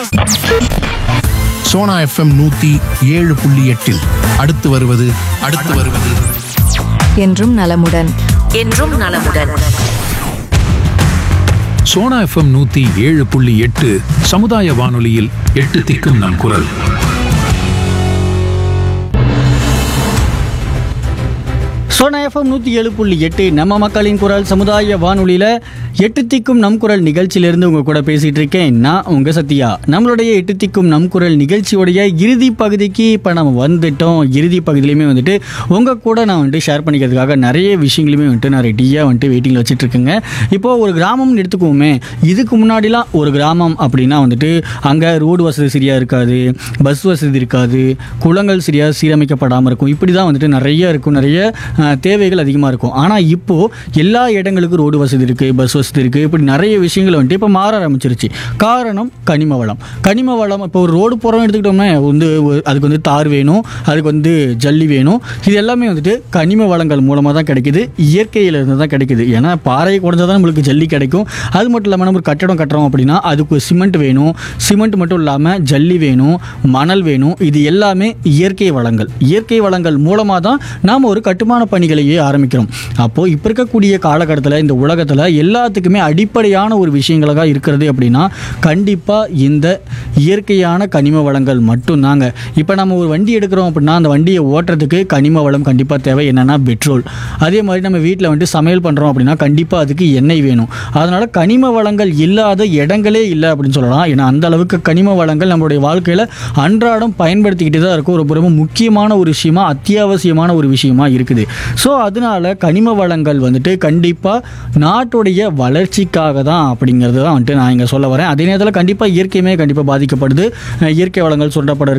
Sona FM நூத்தி ஏழு புள்ளி எட்டில் அடுத்து வருவது அடுத்து வருவது என்றும் நலமுடன் என்றும் நலமுடன் சோனா எஃப்எம் நூத்தி ஏழு புள்ளி எட்டு சமுதாய வானொலியில் எட்டு திக்கும் நம் குரல் சோனா எஃப்எம் நூற்றி ஏழு புள்ளி எட்டு நம்ம மக்களின் குரல் சமுதாய வானொலியில் எட்டு திக்கும் நம் குரல் நிகழ்ச்சியிலிருந்து உங்கள் கூட பேசிகிட்டு இருக்கேன் நான் உங்கள் சத்யா நம்மளுடைய எட்டு திக்கும் நம் குரல் நிகழ்ச்சியோடைய இறுதி பகுதிக்கு இப்போ நம்ம வந்துட்டோம் இறுதி பகுதியிலையுமே வந்துட்டு உங்கள் கூட நான் வந்துட்டு ஷேர் பண்ணிக்கிறதுக்காக நிறைய விஷயங்களுமே வந்துட்டு நான் ரெடியாக வந்துட்டு வெயிட்டிங்கில் வச்சுட்ருக்கேங்க இப்போது ஒரு கிராமம்னு எடுத்துக்குவோமே இதுக்கு முன்னாடிலாம் ஒரு கிராமம் அப்படின்னா வந்துட்டு அங்கே ரோடு வசதி சரியாக இருக்காது பஸ் வசதி இருக்காது குளங்கள் சரியாக சீரமைக்கப்படாமல் இருக்கும் இப்படி தான் வந்துட்டு நிறைய இருக்கும் நிறைய அஹ், தேவைகள் அதிகமாக இருக்கும் ஆனால் இப்போது எல்லா இடங்களுக்கும் ரோடு வசதி இருக்குது பஸ் வசதி இருக்குது இப்படி நிறைய விஷயங்கள் வந்துட்டு இப்போ மாற ஆரம்பிச்சிருச்சு காரணம் கனிம வளம் கனிம வளம் இப்போ ஒரு ரோடு போகிறோம் எடுத்துக்கிட்டோம்னா வந்து ஒரு- அதுக்கு வந்து தார் வேணும் அதுக்கு வந்து ஜல்லி வேணும் இது எல்லாமே வந்துட்டு கனிம வளங்கள் மூலமாக தான் கிடைக்குது இயற்கையிலிருந்து தான் கிடைக்குது ஏன்னா பாறையை குறைஞ்சா தான் நம்மளுக்கு ஜல்லி கிடைக்கும் அது மட்டும் இல்லாமல் நம்ம ஒரு கட்டடம் கட்டுறோம் அப்படின்னா அதுக்கு சிமெண்ட் வேணும் சிமெண்ட் மட்டும் இல்லாமல் ஜல்லி வேணும் மணல் வேணும் இது எல்லாமே இயற்கை வளங்கள் இயற்கை வளங்கள் மூலமாக தான் நாம் ஒரு கட்டுமான பணிகளையே ஆரம்பிக்கிறோம் அப்போது இப்போ இருக்கக்கூடிய காலகட்டத்தில் இந்த உலகத்தில் எல்லாத்துக்குமே அடிப்படையான ஒரு விஷயங்களாக இருக்கிறது அப்படின்னா கண்டிப்பாக இந்த இயற்கையான கனிம வளங்கள் மட்டும்தாங்க இப்போ நம்ம ஒரு வண்டி எடுக்கிறோம் அப்படின்னா அந்த வண்டியை ஓட்டுறதுக்கு கனிம வளம் கண்டிப்பாக தேவை என்னென்னா பெட்ரோல் அதே மாதிரி நம்ம வீட்டில் வந்துட்டு சமையல் பண்ணுறோம் அப்படின்னா கண்டிப்பாக அதுக்கு எண்ணெய் வேணும் அதனால் கனிம வளங்கள் இல்லாத இடங்களே இல்லை அப்படின்னு சொல்லலாம் ஏன்னா அந்த அளவுக்கு கனிம வளங்கள் நம்மளுடைய வாழ்க்கையில் அன்றாடம் பயன்படுத்திக்கிட்டு தான் இருக்கும் ரொம்ப ரொம்ப முக்கியமான ஒரு விஷயமா அத்தியாவசியமான ஒரு விஷயமா இருக்குது ஸோ அதனால கனிம வளங்கள் வந்துட்டு கண்டிப்பாக நாட்டுடைய வளர்ச்சிக்காக தான் அப்படிங்கிறது தான் வந்துட்டு நான் இங்கே சொல்ல வரேன் அதே நேரத்தில் கண்டிப்பாக இயற்கையுமே கண்டிப்பாக பாதிக்கப்படுது அஹ் இயற்கை வளங்கள் சுரண்டப்பட